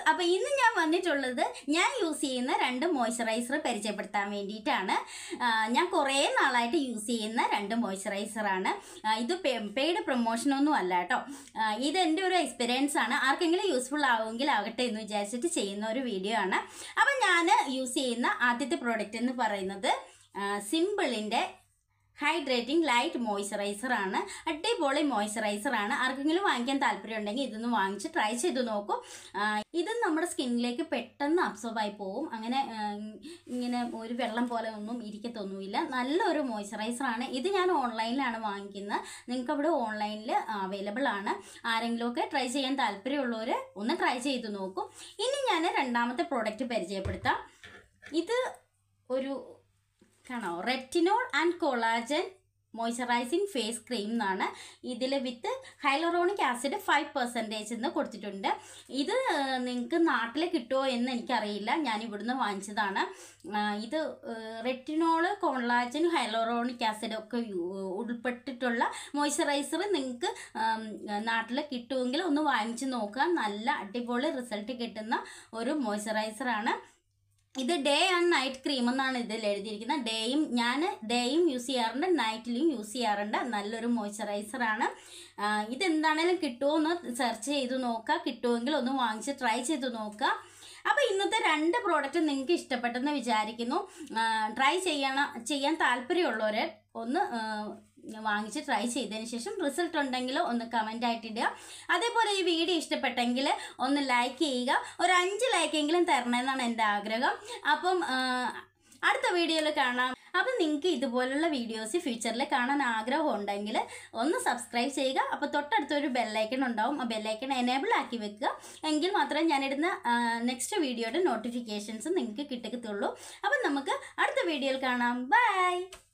അപ്പോൾ ഇന്ന് ഞാൻ വന്നിട്ടുള്ളത് ഞാൻ യൂസ് ചെയ്യുന്ന രണ്ട് മോയ്സ്ചറൈസർ പരിചയപ്പെടുത്താൻ വേണ്ടിയിട്ടാണ് ആ, ഞാൻ കുറേ നാളായിട്ട് യൂസ് ചെയ്യുന്ന രണ്ട് മോയ്സ്ചറൈസറാണ് ഇത് പെയ്ഡ് പ്രൊമോഷനൊന്നും അല്ല കേട്ടോ ആ, ഇത് എൻ്റെ ഒരു എക്സ്പീരിയൻസ് ആണ് ആർക്കെങ്കിലും യൂസ്ഫുൾ ആവുമെങ്കിൽ ആകട്ടെ എന്ന് വിചാരിച്ചിട്ട് ചെയ്യുന്ന ഒരു വീഡിയോ ആണ് അപ്പം ഞാൻ യൂസ് ചെയ്യുന്ന ആദ്യത്തെ പ്രോഡക്റ്റ് എന്ന് പറയുന്നത് സിമ്പിളിൻ്റെ ഹൈഡ്രേറ്റിംഗ് ലൈറ്റ് മോയ്സ്ചറൈസർ ആണ് അടിപൊളി മോയ്സ്ചറൈസർ ആണ് ആർക്കെങ്കിലും വാങ്ങിക്കാൻ താല്പര്യം ഉണ്ടെങ്കിൽ ഇതൊന്ന് വാങ്ങിച്ച് ട്രൈ ചെയ്ത് നോക്കൂ ആ, ഇത് നമ്മുടെ സ്കിന്നിലേക്ക് പെട്ടെന്ന് അബ്സോർബ് ആയി പോകും അങ്ങനെ ആ, ഇങ്ങനെ ഒരു വെള്ളം പോലെ ഒന്നും ഇരിക്കത്തൊന്നുമില്ല നല്ലൊരു മോയ്സ്ചറൈസർ ആണ് ഇത് ഞാൻ ഓൺലൈനിലാണ് വാങ്ങിക്കുന്നത് നിങ്ങൾക്ക് അവിടെ ഓൺലൈനിൽ അവൈലബിൾ ആണ് ആരെങ്കിലുമൊക്കെ ട്രൈ ചെയ്യാൻ താല്പര്യമുള്ളവർ ഒന്ന് ട്രൈ ചെയ്ത് നോക്കൂ ഇനി ഞാൻ രണ്ടാമത്തെ പ്രോഡക്റ്റ് പരിചയപ്പെടുത്താം ഇത് ഒരു കാണോ retinol and collagen moisturising face cream എന്നാണ് ഇതിൽ with hyaluronic acid five percentage എന്ന് കൊടുത്തിട്ടുണ്ട് ഇത് നിങ്ങൾക്ക് നാട്ടിൽ കിട്ടുമോ എന്ന് എനിക്കറിയില്ല ഞാൻ ഇവിടുന്ന് വാങ്ങിച്ചതാണ് ആ, ഇത് റെറ്റിനോള് കൊളാജൻ ഹൈലറോണിക് ആസിഡ് ഒക്കെ യു- ഉൾപ്പെട്ടിട്ടുള്ള മോയ്സ്ചറൈസർ നിങ്ങൾക്ക് നാട്ടിൽ കിട്ടുമെങ്കിൽ ഒന്ന് വാങ്ങിച്ച് നോക്കുക നല്ല അടിപൊളി റിസൾട്ട് കിട്ടുന്ന ഒരു മോയ്സ്ചറൈസറാണ് ഇത് ഡേ ആൻഡ് നൈറ്റ് ക്രീം എന്നാണ് ഇതിൽ എഴുതിയിരിക്കുന്നത് ഡേയും ഞാൻ ഡേയും യൂസ് ചെയ്യാറുണ്ട് നൈറ്റിലും യൂസ് ചെയ്യാറുണ്ട് നല്ലൊരു മോയ്സ്ചറൈസർ ആണ് ആ, ഇതെന്താണേലും കിട്ടുമോ എന്ന് സെർച്ച് ചെയ്ത് നോക്കുക കിട്ടുമെങ്കിൽ ഒന്ന് വാങ്ങിച്ച് ട്രൈ ചെയ്ത് നോക്കുക അപ്പോൾ ഇന്നത്തെ രണ്ട് പ്രോഡക്റ്റ് നിങ്ങൾക്ക് ഇഷ്ടപ്പെട്ടെന്ന് വിചാരിക്കുന്നു ട്രൈ ചെയ്യണം ചെയ്യാൻ താല്പര്യമുള്ളവർ ഒന്ന് ആ, വാങ്ങിച്ച് ട്രൈ ചെയ്തതിന് ശേഷം റിസൾട്ട് ഉണ്ടെങ്കിൽ ഒന്ന് കമൻ്റ് ആയിട്ട് ഇടുക അതേപോലെ ഈ വീഡിയോ ഇഷ്ടപ്പെട്ടെങ്കിൽ ഒന്ന് ലൈക്ക് ചെയ്യുക ഒരു അഞ്ച് ലൈക്കെങ്കിലും തരണമെന്നാണ് എൻ്റെ ആഗ്രഹം അപ്പം ആ, അടുത്ത വീഡിയോയിൽ കാണാം അപ്പം നിങ്ങൾക്ക് ഇതുപോലുള്ള വീഡിയോസ് ഫ്യൂച്ചറിൽ കാണാൻ ആഗ്രഹം ഉണ്ടെങ്കിൽ ഒന്ന് സബ്സ്ക്രൈബ് ചെയ്യുക അപ്പോൾ തൊട്ടടുത്തൊരു ബെല്ലൈക്കൺ ഉണ്ടാവും ആ ബെല്ലൈക്കൺ എനേബിൾ ആക്കി വെക്കുക എങ്കിൽ മാത്രമേ ഞാനിടുന്ന നെക്സ്റ്റ് വീഡിയോയുടെ നോട്ടിഫിക്കേഷൻസ് നിങ്ങൾക്ക് കിട്ടത്തുള്ളൂ അപ്പം നമുക്ക് അടുത്ത വീഡിയോയിൽ കാണാം ബൈ